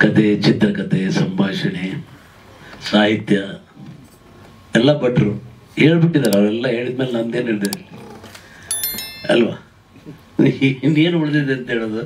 ಕತೆ ಚಿತ್ರಕಥೆ ಸಂಭಾಷಣೆ ಸಾಹಿತ್ಯ ಎಲ್ಲ ಭಟ್ರು ಹೇಳ್ಬಿಟ್ಟಿದ್ದಾರೆ ಅವರೆಲ್ಲ ಹೇಳಿದ್ಮೇಲೆ ನಂದೇನು ಹೇಳಿದೆ ಅಲ್ವಾ ಇನ್ನೇನು ಉಳಿದಿದೆ ಅಂತ ಹೇಳೋದು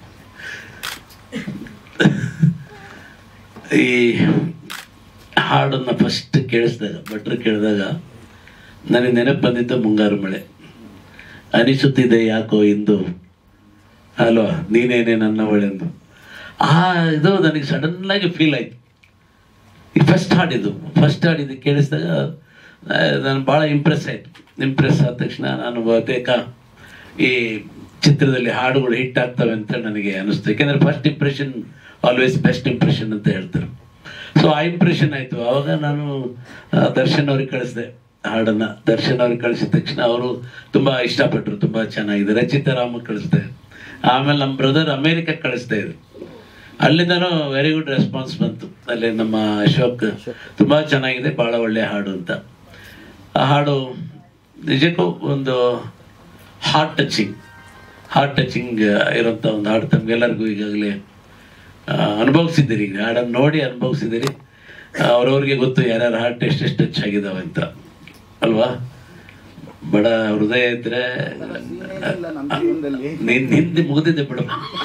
ಈ ಹಾಡನ್ನು ಫಸ್ಟ್ ಕೇಳಿಸಿದಾಗ ಭಟ್ರು ಕೇಳಿದಾಗ ನನಗೆ ನೆನಪು ಬಂದಿದ್ದು ಮುಂಗಾರು ಮಳೆ ಅನಿಸುತ್ತಿದೆ ಯಾಕೋ ಇಂದು ಅಲ್ವಾ ನೀನೇನೆ ನನ್ನ ಒಳೆಂದು ಆ ಇದು ನನಗೆ ಸಡನ್ನಾಗಿ ಫೀಲ್ ಆಯ್ತು ಈ ಫಸ್ಟ್ ಹಾಡಿದ್ದು ಫಸ್ಟ್ ಹಾಡಿದ್ದು ಕೇಳಿಸಿದಾಗ ನಾನು ಭಾಳ ಇಂಪ್ರೆಸ್ ಆಯಿತು ಇಂಪ್ರೆಸ್ ಆದ ತಕ್ಷಣ ನಾನು ಬಹುತೇಕ ಈ ಚಿತ್ರದಲ್ಲಿ ಹಾಡುಗಳು ಹಿಟ್ ಆಗ್ತವೆ ಅಂತ ನನಗೆ ಅನಿಸ್ತು ಯಾಕೆಂದರೆ first impression always best impression ಅಂತ ಹೇಳ್ತಾರೆ ಸೊ ಆ ಇಂಪ್ರೆಷನ್ ಆಯಿತು ಆವಾಗ ನಾನು ಆ, ದರ್ಶನ್ ಅವ್ರಿಗೆ ಕಳಿಸಿದೆ ಹಾಡನ್ನು ದರ್ಶನ್ ಅವ್ರಿಗೆ ಕಳಿಸಿದ ತಕ್ಷಣ ಅವರು ತುಂಬ ಇಷ್ಟಪಟ್ಟರು ತುಂಬ ಚೆನ್ನಾಗಿದೆ ರಚಿತಾ ರಾಮ ಕಳಿಸ್ದೆ ಆಮೇಲೆ ನಮ್ಮ ಬ್ರದರ್ ಅಮೇರಿಕಕ್ಕೆ ಕಳಿಸ್ತಾ ಇದ್ರು ಅಲ್ಲಿಂದನೂ ವೆರಿ ಗುಡ್ ರೆಸ್ಪಾನ್ಸ್ ಬಂತು ಅಲ್ಲಿ ನಮ್ಮ ಅಶೋಕ್ ತುಂಬ ಚೆನ್ನಾಗಿದೆ ಭಾಳ ಒಳ್ಳೆ ಹಾಡು ಅಂತ ಆ ಹಾಡು ನಿಜಕ್ಕೂ ಒಂದು ಹಾರ್ಟ್ ಟಚಿಂಗ್ ಹಾರ್ಟ್ ಟಚಿಂಗ್ ಇರೋಂಥ ಒಂದು ಹಾಡು ತಮಗೆಲ್ಲರಿಗೂ ಈಗಾಗಲೇ ಅನುಭವಿಸಿದ್ದೀರಿ ಈಗ ಹಾಡನ್ನು ನೋಡಿ ಅನುಭವಿಸಿದ್ದೀರಿ ಅವ್ರವ್ರಿಗೆ ಗೊತ್ತು ಯಾರ್ಯಾರ ಹಾರ್ಟ್ ಎಷ್ಟೆಷ್ಟು ಟಚ್ ಆಗಿದಾವೆ ಅಂತ ಅಲ್ವಾ ಬಡ ಹೃದಯ ಇದ್ರೆ ನಿನ್ ಹಿಂದೆ ಮುಗಿದಿದೆ ಬಿಡು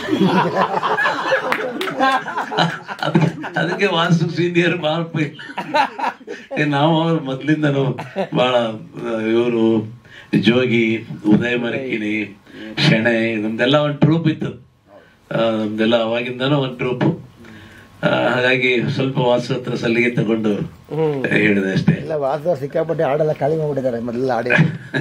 ಅದಕ್ಕೆ ಅದಕ್ಕೆ ವಾಸು ಸೀನಿಯರ್ ಮಾರ್ಪ ನಾವು ಅವ್ರು ಮೊದ್ಲಿಂದನು ಬಹಳ ಇವರು ಜೋಗಿ ಉದಯ ಮರಕಿನಿ ಶೆಣೆ ನಮ್ದೆಲ್ಲ ಒಂದು ಟ್ರೂಪ್ ಇತ್ತು ಆ, ನಮ್ದೆಲ್ಲ ಅವಾಗಿಂದನೂ ಒಂದು ಟ್ರೂಪ್ ಹಾಗಾಗಿ ಸ್ವಲ್ಪ ವಾಸು ಹತ್ರ ಸಲ್ಲಿಗೆ ತಗೊಂಡು ಹೇಳಿದೆ ಅಷ್ಟೇ ಎಲ್ಲ ವಾಸದ ಸಿಕ್ಕಾಪಟ್ಟೆ ಹಾಡೆಲ್ಲ ಖಾಲಿ ಮಾಡ್ಬಿಟ್ಟಿದ್ದಾರೆ ಮೊದಲೆಲ್ಲ ಹಾಡಿ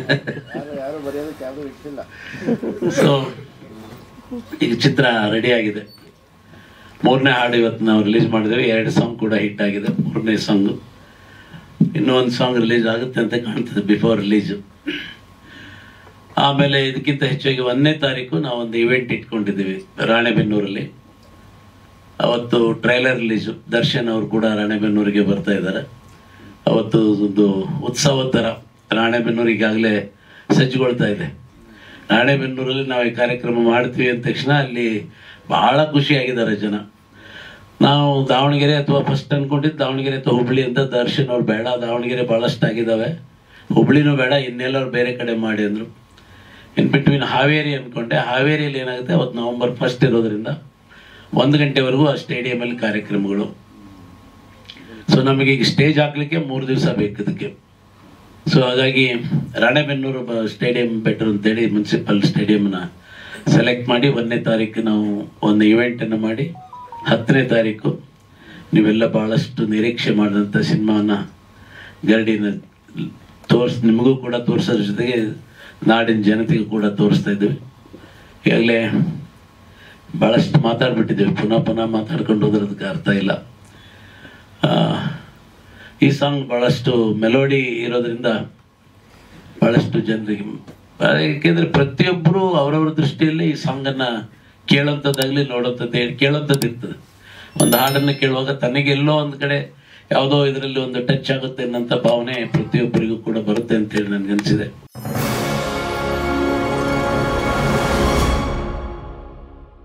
ಸೊ ಈಗ ಚಿತ್ರ ರೆಡಿ ಆಗಿದೆ ಮೂರನೇ ಹಾಡು ಇವತ್ತು ನಾವು ರಿಲೀಸ್ ಮಾಡಿದ್ದೇವೆ ಎರಡು ಸಾಂಗ್ ಕೂಡ ಹಿಟ್ ಆಗಿದೆ ಮೂರನೇ ಸಾಂಗು ಇನ್ನೂ ಒಂದು ಸಾಂಗ್ ರಿಲೀಸ್ ಆಗುತ್ತೆ ಅಂತ ಕಾಣ್ತದೆ ಬಿಫೋರ್ ರಿಲೀಸು ಆಮೇಲೆ ಇದಕ್ಕಿಂತ ಹೆಚ್ಚಾಗಿ ಒಂದನೇ ತಾರೀಕು ನಾವು ಒಂದು ಇವೆಂಟ್ ಇಟ್ಕೊಂಡಿದ್ದೀವಿ ರಾಣೆಬೆನ್ನೂರಲ್ಲಿ ಅವತ್ತು ಟ್ರೈಲರ್ ರಿಲೀಸು ದರ್ಶನ್ ಅವರು ಕೂಡ ರಾಣೆಬೆನ್ನೂರಿಗೆ ಬರ್ತಾ ಇದ್ದಾರೆ ಅವತ್ತು ಒಂದು ಉತ್ಸವ ಥರ ರಾಣೆಬೆನ್ನೂರು ಈಗಾಗಲೇ ಸಜ್ಜುಗೊಳ್ತಾ ಇದೆ ರಾಣೆಬೆನ್ನೂರಲ್ಲಿ ನಾವು ಈ ಕಾರ್ಯಕ್ರಮ ಮಾಡ್ತೀವಿ ಅಂದ ತಕ್ಷಣ ಅಲ್ಲಿ ಬಹಳ ಖುಷಿಯಾಗಿದ್ದಾರೆ ಜನ ನಾವು ದಾವಣಗೆರೆ ಅಥವಾ ಫಸ್ಟ್ ಅನ್ಕೊಂಡಿದ್ದು ದಾವಣಗೆರೆ ಅಥವಾ ಹುಬ್ಳಿ ಅಂತ ದರ್ಶನ್ ಅವ್ರು ಬೇಡ ದಾವಣಗೆರೆ ಭಾಳಷ್ಟು ಆಗಿದ್ದಾವೆ ಹುಬ್ಳಿನೂ ಬೇಡ ಇನ್ನೆಲ್ಲರೂ ಬೇರೆ ಕಡೆ ಮಾಡಿ ಅಂದರು ಇನ್ ಬಿಟ್ವೀನ್ ಹಾವೇರಿ ಅಂದ್ಕೊಂಡೆ ಹಾವೇರಿಯಲ್ಲಿ ಏನಾಗುತ್ತೆ ಅವತ್ತು ನವಂಬರ್ ಫಸ್ಟ್ ಇರೋದ್ರಿಂದ ಒಂದು ಗಂಟೆವರೆಗೂ ಆ ಸ್ಟೇಡಿಯಮಲ್ಲಿ ಕಾರ್ಯಕ್ರಮಗಳು ಸೊ ನಮಗೆ ಈಗ ಸ್ಟೇಜ್ ಹಾಕ್ಲಿಕ್ಕೆ ಮೂರು ದಿವಸ ಬೇಕು ಇದಕ್ಕೆ ಸೊ ಹಾಗಾಗಿ ರಾಣೆಬೆನ್ನೂರು ಬ- ಸ್ಟೇಡಿಯಂ ಬೆಟರ್ ಅಂತೇಳಿ ಮುನ್ಸಿಪಲ್ ಸ್ಟೇಡಿಯಂನ ಸೆಲೆಕ್ಟ್ ಮಾಡಿ ಒಂದನೇ ತಾರೀಕು ನಾವು ಒಂದು ಇವೆಂಟನ್ನು ಮಾಡಿ ಹತ್ತನೇ ತಾರೀಕು ನೀವೆಲ್ಲ ಭಾಳಷ್ಟು ನಿರೀಕ್ಷೆ ಮಾಡಿದಂಥ ಸಿನಿಮಾನ ಗರಡಿನ ತೋರ್ಸ್ ನಿಮಗೂ ಕೂಡ ತೋರಿಸೋದ್ರ ಜೊತೆಗೆ ನಾಡಿನ ಜನತೆಗೂ ಕೂಡ ತೋರಿಸ್ತಾ ಇದ್ದೀವಿ ಈಗಾಗಲೇ ಭಾಳಷ್ಟು ಮಾತಾಡ್ಬಿಟ್ಟಿದ್ದೇವೆ ಪುನಃ ಪುನಃ ಮಾತಾಡ್ಕೊಂಡು ಹೋದ್ರೆ ಅದಕ್ಕೆ ಅರ್ಥ ಇಲ್ಲ ಆ, ಈ ಸಾಂಗ್ ಭಾಳಷ್ಟು ಮೆಲೋಡಿ ಇರೋದ್ರಿಂದ ಭಾಳಷ್ಟು ಜನರಿಗೆ ಏಕೆಂದರೆ ಪ್ರತಿಯೊಬ್ಬರು ಅವರವ್ರ ದೃಷ್ಟಿಯಲ್ಲಿ ಈ ಸಾಂಗನ್ನು ಕೇಳೋಂಥದ್ದಾಗಲಿ ನೋಡೋಂಥದ್ದು ಹೇಳಿ ಕೇಳೋಂಥದ್ದು ಇರ್ತದೆ ಒಂದು ಹಾಡನ್ನು ಕೇಳುವಾಗ ತನಗೆಲ್ಲೋ ಒಂದು ಕಡೆ ಯಾವುದೋ ಇದರಲ್ಲಿ ಒಂದು ಟಚ್ ಆಗುತ್ತೆ ಅನ್ನೋಂಥ ಭಾವನೆ ಪ್ರತಿಯೊಬ್ಬರಿಗೂ ಕೂಡ ಬರುತ್ತೆ ಅಂತೇಳಿ ನನಗನ್ಸಿದೆ